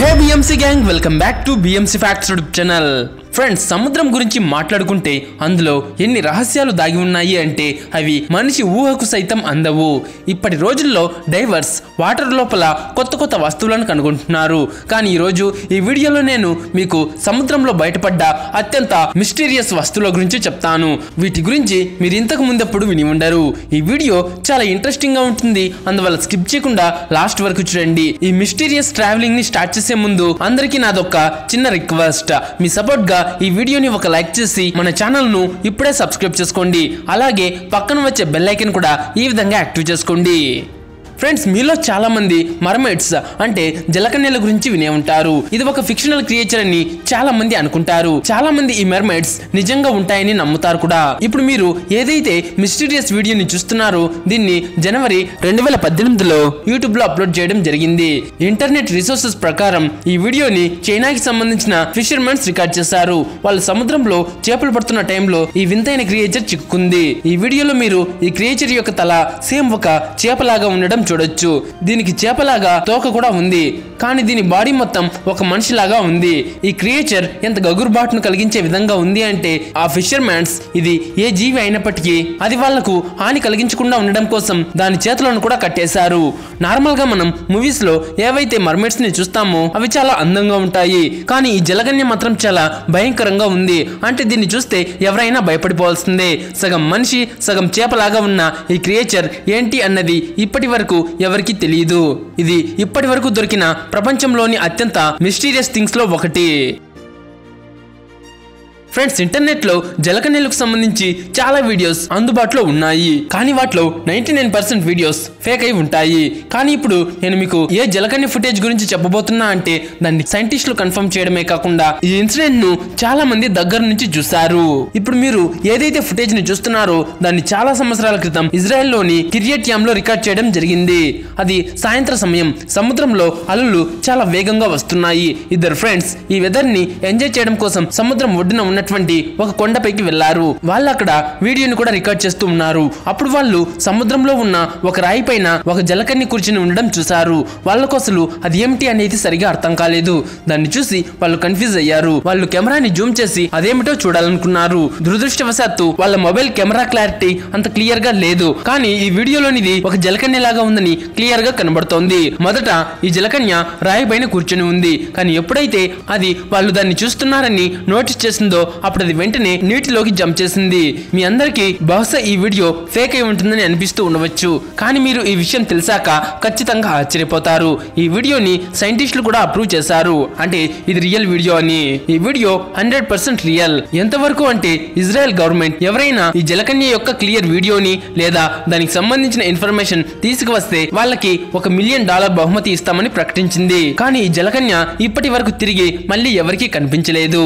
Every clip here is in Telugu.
hey BMC gang welcome back to BMC facts YouTube channel friends సముద్రం గురించి మాట్లాడుకుంటే అందులో ఎన్ని రహస్యాలు దాగి ఉన్నాయి అంటే అవి మనిషి ఊహకు సైతం అందవు ఇప్పటి రోజుల్లో డైవర్స్ వాటర్ లోపల కొత్త కొత్త వస్తువులను కనుగొంటున్నారు కానీ ఈరోజు ఈ వీడియోలో నేను మీకు సముద్రంలో బయటపడ్డ అత్యంత మిస్టీరియస్ వస్తువుల గురించి చెప్తాను వీటి గురించి మీరు ఇంతకు ముందెప్పుడు విని ఉండరు ఈ వీడియో చాలా ఇంట్రెస్టింగ్ గా ఉంటుంది అందువల్ల స్కిప్ చేయకుండా లాస్ట్ వరకు చూడండి ఈ మిస్టీరియస్ ట్రావెలింగ్ ని స్టార్ట్ చేసే ముందు అందరికీ నాదొక చిన్న రిక్వెస్ట్ మీ సపోర్ట్ గా ఈ వీడియోని ఒక లైక్ చేసి మన ఛానల్ ను ఇప్పుడే సబ్స్క్రైబ్ చేసుకోండి అలాగే పక్కన వచ్చే బెల్ ఐకన్ కూడా ఈ విధంగా యాక్టివ్ చేసుకోండి ఫ్రెండ్స్ మీలో చాలా మంది మర్మైడ్స్ అంటే జలకన్యల గురించి వినే ఉంటారు ఇది ఒక ఫిక్షనల్ క్రియేచర్ అని చాలా మంది అనుకుంటారు చాలా మంది ఈ మెర్మైడ్స్ నిజంగా ఉంటాయని నమ్ముతారు కూడా ఇప్పుడు మీరు ఏదైతే మిస్టీరియస్ వీడియోని చూస్తున్నారో దీన్ని జనవరి రెండు వేల పద్దెనిమిదిలో యూట్యూబ్ లో అప్లోడ్ చేయడం జరిగింది ఇంటర్నెట్ రిసోర్సెస్ ప్రకారం ఈ వీడియోని చైనాకి సంబంధించిన ఫిషర్మెన్స్ రికార్డ్ చేశారు వాళ్ళు సముద్రంలో చేపలు పడుతున్న టైంలో ఈ వింతైన క్రియేచర్ చిక్కుకుంది ఈ వీడియోలో మీరు ఈ క్రియేచర్ యొక్క తల సేమ్ ఒక చేపలాగా ఉండడం చూడొచ్చు దీనికి చేపలాగా తోక కూడా ఉంది కానీ దీని బాడీ మొత్తం ఒక మనిషిలాగా ఉంది ఈ క్రియేచర్ ఎంత గగురుబాటును కలిగించే విధంగా ఉంది అంటే ఆ ఫిషర్ మ్యాన్స్ ఇది ఏ జీవి అయినప్పటికీ అది వాళ్లకు హాని కలిగించకుండా ఉండడం కోసం దాని చేతులను కూడా కట్టేశారు నార్మల్ గా మనం మూవీస్ లో ఏవైతే మర్మెట్స్ ని చూస్తామో అవి చాలా అందంగా ఉంటాయి కానీ ఈ జలగన్య మాత్రం చాలా భయంకరంగా ఉంది అంటే దీన్ని చూస్తే ఎవరైనా భయపడిపోవాల్సిందే సగం మనిషి సగం చేపలాగా ఉన్న ఈ క్రియేచర్ ఏంటి అన్నది ఇప్పటి వరకు ఎవరికీ తెలియదు ఇది ఇప్పటి వరకు దొరికిన ప్రపంచంలోని అత్యంత మిస్టీరియస్ థింగ్స్ లో ఒకటి ఫ్రెండ్స్ ఇంటర్నెట్ లో జలకన్యలకు సంబంధించి చాలా వీడియోస్ అందుబాటులో ఉన్నాయి కానీ వాటిలో ninety nine percent videos fake అయి ఉంటాయి కానీ ఇప్పుడు నేను మీకు ఏ జలకన్య ఫుటేజ్ గురించి చెప్పబోతున్నా అంటే దాన్ని సైంటిస్టులు కన్ఫర్మ్ చేయడమే కాకుండా ఈ ఇన్సిడెంట్ ను చాలా మంది దగ్గర నుంచి చూశారు ఇప్పుడు మీరు ఏదైతే ఫుటేజ్ ని చూస్తున్నారో దాన్ని చాలా సంవత్సరాల క్రితం ఇజ్రాయెల్ లోని కిరియట్యామ్ లో రికార్డ్ చేయడం జరిగింది అది సాయంత్రం సమయం సముద్రంలో అలలు చాలా వేగంగా వస్తున్నాయి ఇద్దరు ఫ్రెండ్స్ ఈ వెదర్ ని ఎంజాయ్ చేయడం కోసం సముద్రం ఒడ్డున ఉన్నటువంటి ఒక కొండపైకి వెళ్లారు వాళ్ళు అక్కడ వీడియోని కూడా రికార్డ్ చేస్తూ ఉన్నారు అప్పుడు వాళ్ళు సముద్రంలో ఉన్న ఒక రాయి పైన ఒక జలకన్ని కూర్చుని ఉండడం చూశారు వాళ్ళకు అసలు అది ఏమిటి అనేది సరిగా అర్థం కాలేదు దాన్ని చూసి వాళ్ళు కన్ఫ్యూజ్ అయ్యారు వాళ్ళు కెమెరాని జూమ్ చేసి అదేమిటో చూడాలనుకున్నారు దురదృష్టవశాత్తు వాళ్ళ మొబైల్ కెమెరా క్లారిటీ అంత క్లియర్ గా లేదు కానీ ఈ వీడియోలోనిది ఒక జలకన్య లాగా ఉందని క్లియర్ గా కనబడుతోంది మొదట ఈ జలకన్య రాయి పైన కూర్చుని ఉంది కానీ ఎప్పుడైతే అది వాళ్ళు దాన్ని చూస్తున్నారని నోటీస్ చేసిందో అప్పుడు అది వెంటనే నీటిలోకి జంప్ చేసింది మీ అందరికీ బహుశా ఈ వీడియో ఫేక్ అయి ఉంటుందని అనిపిస్తూ ఉండవచ్చు కానీ మీరు ఈ విషయం తెలిసాక ఖచ్చితంగా ఆశ్చర్యపోతారు ఈ వీడియోని సైంటిస్టులు కూడా అప్రూవ్ చేశారు అంటే ఇది రియల్ వీడియో అని ఈ వీడియో హండ్రెడ్ పర్సెంట్ రియల్ ఎంతవరకు అంటే ఇజ్రాయెల్ గవర్నమెంట్ ఎవరైనా ఈ జలకన్య యొక్క క్లియర్ వీడియోని లేదా దానికి సంబంధించిన ఇన్ఫర్మేషన్ తీసుకువస్తే వాళ్ళకి ఒక మిలియన్ డాలర్ బహుమతి ఇస్తామని ప్రకటించింది కానీ ఈ జలకన్య ఇప్పటి వరకు తిరిగి మళ్ళీ ఎవరికీ కనిపించలేదు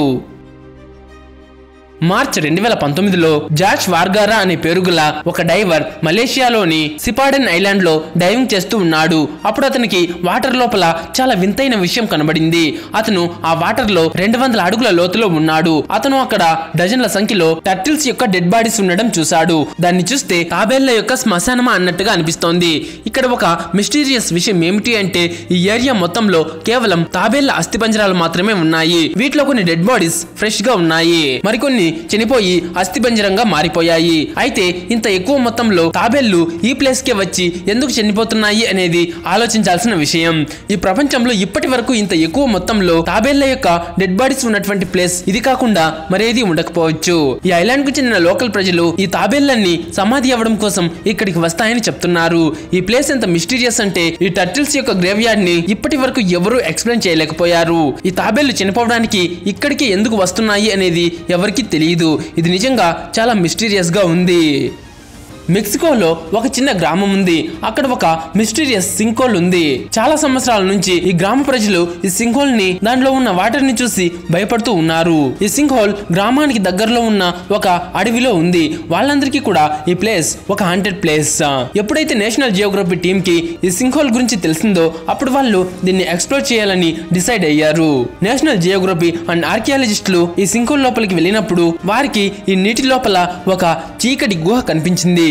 మార్చ్ రెండు వేల పంతొమ్మిదిలో జార్జ్ వార్గారా అనే పేరు గల ఒక డైవర్ మలేషియాలోని సిపాడెన్ ఐలాండ్ లో డైవింగ్ చేస్తూ ఉన్నాడు అప్పుడు అతనికి వాటర్ లోపల చాలా వింతైన విషయం కనబడింది అతను ఆ వాటర్ లో రెండు వందల అడుగుల లోతులో ఉన్నాడు అతను అక్కడ డజన్ల సంఖ్యలో టర్టిల్స్ యొక్క డెడ్ బాడీస్ ఉండడం చూశాడు దాన్ని చూస్తే తాబేళ్ల యొక్క శ్మశానమా అన్నట్టుగా అనిపిస్తోంది ఇక్కడ ఒక మిస్టీరియస్ విషయం ఏమిటి అంటే ఈ ఏరియా మొత్తంలో కేవలం తాబేళ్ల అస్థిపంజరాలు మాత్రమే ఉన్నాయి వీటిలో కొన్ని డెడ్ బాడీస్ ఫ్రెష్ గా ఉన్నాయి మరికొన్ని చనిపోయి అస్థిపంజరంగా మారిపోయాయి అయితే ఇంత ఎక్కువ మొత్తంలో తాబేళ్లు ఈ ప్లేస్ కే వచ్చి ఎందుకు చనిపోతున్నాయి అనేది ఆలోచించాల్సిన విషయం ఈ ప్రపంచంలో ఇప్పటి వరకు ఇంత ఎక్కువ మొత్తంలో తాబేళ్ల యొక్క డెడ్ బాడీస్ ఉన్నటువంటి ప్లేస్ ఇది కాకుండా మరేది ఉండకపోవచ్చు ఈ ఐలాండ్ కు చెందిన లోకల్ ప్రజలు ఈ తాబేళ్లన్నీ సమాధి అవ్వడం కోసం ఇక్కడికి వస్తాయని చెప్తున్నారు ఈ ప్లేస్ ఎంత మిస్టీరియస్ అంటే ఈ టర్టిల్స్ యొక్క గ్రేవ్ యార్డ్ ని ఇప్పటి వరకు ఎవరూ ఎక్స్ప్లెయిన్ చేయలేకపోయారు ఈ తాబేళ్లు చనిపోవడానికి ఇక్కడికి ఎందుకు వస్తున్నాయి అనేది ఎవరికీ తెలియదు ఇది నిజంగా చాలా మిస్టీరియస్ గా ఉంది మెక్సికోలో ఒక చిన్న గ్రామం ఉంది అక్కడ ఒక మిస్టీరియస్ సింకోల్ ఉంది చాలా సంవత్సరాల నుంచి ఈ గ్రామ ప్రజలు ఈ సింకోల్ ని దాంట్లో ఉన్న వాటర్ ని చూసి భయపడుతూ ఉన్నారు ఈ సింకోల్ గ్రామానికి దగ్గరలో ఉన్న ఒక అడవిలో ఉంది వాళ్ళందరికీ కూడా ఈ ప్లేస్ ఒక హంటెడ్ ప్లేస్ ఎప్పుడైతే నేషనల్ జియోగ్రఫీ టీమ్ కి ఈ సింకోల్ గురించి తెలిసిందో అప్పుడు వాళ్ళు దీన్ని ఎక్స్ప్లోర్ చేయాలని డిసైడ్ అయ్యారు నేషనల్ జియోగ్రఫీ అండ్ ఆర్కియాలజిస్టులు ఈ సింకోల్ లోపలికి వెళ్ళినప్పుడు వారికి ఈ నీటి లోపల ఒక చీకటి గుహ కనిపించింది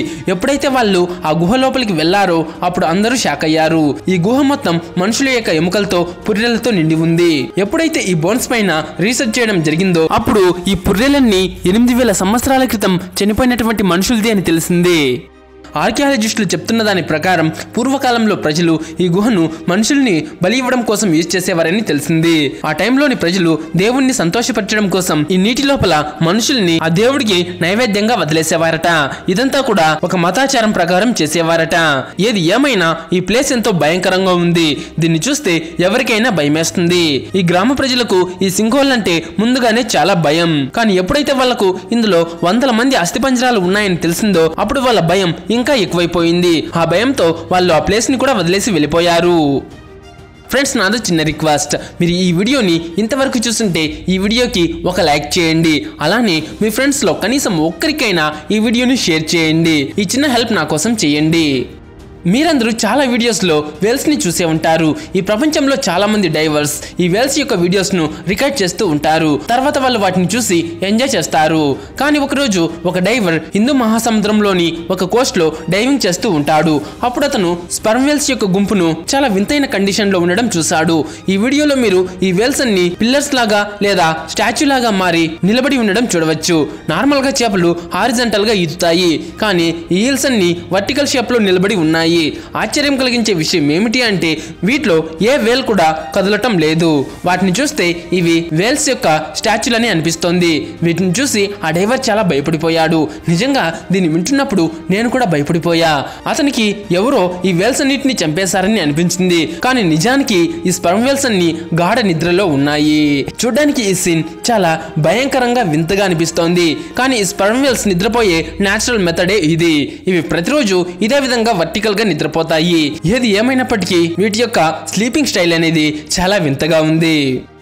ఎప్పుడైతే వాళ్ళు ఆ గుహ లోపలికి వెళ్లారో అప్పుడు అందరూ షాక్ అయ్యారు ఈ గుహ మొత్తం మనుషుల యొక్క ఎముకలతో పుర్రెలతో నిండి ఉంది ఎప్పుడైతే ఈ బోన్స్ పైన రీసెర్చ్ చేయడం జరిగిందో అప్పుడు ఈ పుర్రెలన్నీ ఎనిమిది వేల సంవత్సరాల క్రితం చనిపోయినటువంటి మనుషులది అని తెలిసింది ఆర్కియాలజిస్టులు చెప్తున్న దాని ప్రకారం పూర్వకాలంలో ప్రజలు ఈ గుహను మనుషుల్ని బలి ఇవ్వడం కోసం యూజ్ చేసేవారని తెలిసింది ఆ టైంలోని ప్రజలు దేవుణ్ణి సంతోషపరచడం కోసం ఈ నీటి లోపల మనుషుల్ని ఆ దేవుడికి నైవేద్యంగా వదిలేసేవారట ఇదంతా కూడా ఒక మతాచారం ప్రకారం చేసేవారట ఏది ఏమైనా ఈ ప్లేస్ ఎంతో భయంకరంగా ఉంది దీన్ని చూస్తే ఎవరికైనా భయమేస్తుంది ఈ గ్రామ ప్రజలకు ఈ సింహోల్ అంటే ముందుగానే చాలా భయం కానీ ఎప్పుడైతే వాళ్లకు ఇందులో వందల మంది అస్థిపంజరాలు ఉన్నాయని తెలిసిందో అప్పుడు వాళ్ళ భయం ఇంకా ఎక్కువైపోయింది ఆ భయంతో వాళ్ళు ఆ ప్లేస్ ని కూడా వదిలేసి వెళ్ళిపోయారు ఫ్రెండ్స్ నాదో చిన్న రిక్వెస్ట్ మీరు ఈ వీడియోని ఇంతవరకు చూస్తుంటే ఈ వీడియోకి ఒక లైక్ చేయండి అలానే మీ ఫ్రెండ్స్లో కనీసం ఒక్కరికైనా ఈ వీడియోని షేర్ చేయండి ఈ చిన్న హెల్ప్ నా కోసం చేయండి మీరందరూ చాలా వీడియోస్లో వేల్స్ని చూసే ఉంటారు ఈ ప్రపంచంలో చాలా మంది డైవర్స్ ఈ వేల్స్ యొక్క వీడియోస్ను రికార్డ్ చేస్తూ ఉంటారు తర్వాత వాళ్ళు వాటిని చూసి ఎంజాయ్ చేస్తారు కానీ ఒకరోజు ఒక డైవర్ హిందూ మహాసముద్రంలోని ఒక కోస్ట్లో డైవింగ్ చేస్తూ ఉంటాడు అప్పుడు అతను స్పర్మ్ వేల్స్ యొక్క గుంపును చాలా వింతైన కండిషన్లో ఉండడం చూశాడు ఈ వీడియోలో మీరు ఈ వేల్స్ అన్ని పిల్లర్స్ లాగా లేదా స్టాచ్యూ లాగా మారి నిలబడి ఉండడం చూడవచ్చు నార్మల్ గా చేపలు హారిజంటల్ గా ఈదుతాయి కానీ ఈ హీల్స్ అన్ని వర్టికల్ షేప్ లో నిలబడి ఉన్నాయి ఆశ్చర్యం కలిగించే విషయం ఏమిటి అంటే వీటిలో ఏ వేల్ కూడా కదలటం లేదు వాటిని చూస్తే ఇవి వేల్స్ యొక్క స్టాచ్యూలని అనిపిస్తోంది వీటిని చూసి ఆ డైవర్ చాలా భయపడిపోయాడు నిజంగా దీన్ని వింటున్నప్పుడు నేను కూడా భయపడిపోయా అతనికి ఎవరో ఈ వేల్స్ అన్నిటిని చంపేశారని అనిపించింది కానీ నిజానికి ఈ స్పర్మ్ వేల్స్ అన్ని గాఢ నిద్రలో ఉన్నాయి చూడ్డానికి ఈ సీన్ చాలా భయంకరంగా వింతగా అనిపిస్తోంది కానీ ఈ స్పర్మ్ వేల్స్ నిద్రపోయే నేచురల్ మెథడే ఇది ఇవి ప్రతిరోజు ఇదే విధంగా వర్టికల్ గా నిద్రపోతాయి ఏది ఏమైనప్పటికీ వీటి యొక్క స్లీపింగ్ స్టైల్ అనేది చాలా వింతగా ఉంది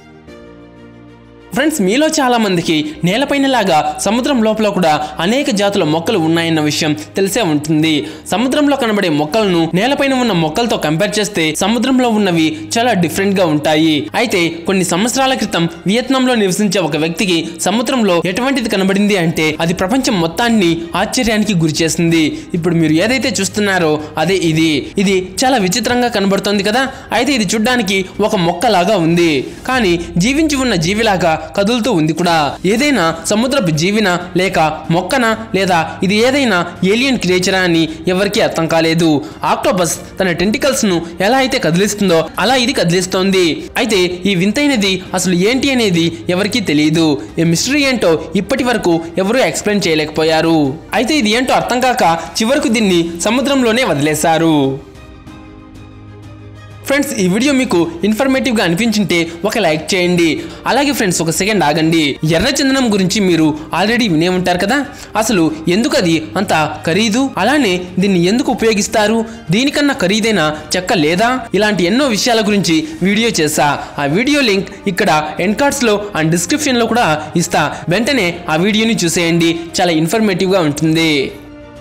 ఫ్రెండ్స్ మీలో చాలా మందికి నేలపైన లాగా సముద్రం లోపల కూడా అనేక జాతుల మొక్కలు ఉన్నాయన్న విషయం తెలిసే ఉంటుంది సముద్రంలో కనబడే మొక్కలను నేలపైన ఉన్న మొక్కలతో కంపేర్ చేస్తే సముద్రంలో ఉన్నవి చాలా డిఫరెంట్ గా ఉంటాయి అయితే కొన్ని సంవత్సరాల క్రితం వియత్నాంలో నివసించే ఒక వ్యక్తికి సముద్రంలో ఎటువంటిది కనబడింది అంటే అది ప్రపంచం మొత్తాన్ని ఆశ్చర్యానికి గురి చేసింది ఇప్పుడు మీరు ఏదైతే చూస్తున్నారో అదే ఇది ఇది చాలా విచిత్రంగా కనబడుతోంది కదా అయితే ఇది చూడ్డానికి ఒక మొక్క లాగా ఉంది కానీ జీవించి ఉన్న జీవిలాగా కదులుతూ ఉంది కూడా ఏదైనా సముద్రపు జీవినా లేక మొక్కనా లేదా ఇది ఏదైనా ఏలియన్ క్రియేచరా అని ఎవరికీ అర్థం కాలేదు ఆక్టోపస్ తన టెంటికల్స్ ను ఎలా అయితే కదిలిస్తుందో అలా ఇది కదిలిస్తోంది అయితే ఈ వింతైనది అసలు ఏంటి అనేది ఎవరికీ తెలియదు ఈ మిస్టరీ ఏంటో ఇప్పటి వరకు ఎవరూ ఎక్స్ప్లెయిన్ చేయలేకపోయారు అయితే ఇది ఏంటో అర్థం కాక చివరకు దీన్ని సముద్రంలోనే వదిలేశారు ఫ్రెండ్స్ ఈ వీడియో మీకు ఇన్ఫర్మేటివ్గా అనిపించింటే ఒక లైక్ చేయండి అలాగే ఫ్రెండ్స్ ఒక సెకండ్ ఆగండి ఎర్ర చందనం గురించి మీరు ఆల్రెడీ వినే ఉంటారు కదా అసలు ఎందుకు అది అంత ఖరీదు అలానే దీన్ని ఎందుకు ఉపయోగిస్తారు దీనికన్నా ఖరీదైన చెక్క లేదా ఇలాంటి ఎన్నో విషయాల గురించి వీడియో చేసా ఆ వీడియో లింక్ ఇక్కడ ఎండ్ కార్డ్స్లో అండ్ డిస్క్రిప్షన్లో కూడా ఇస్తా వెంటనే ఆ వీడియోని చూసేయండి చాలా ఇన్ఫర్మేటివ్గా ఉంటుంది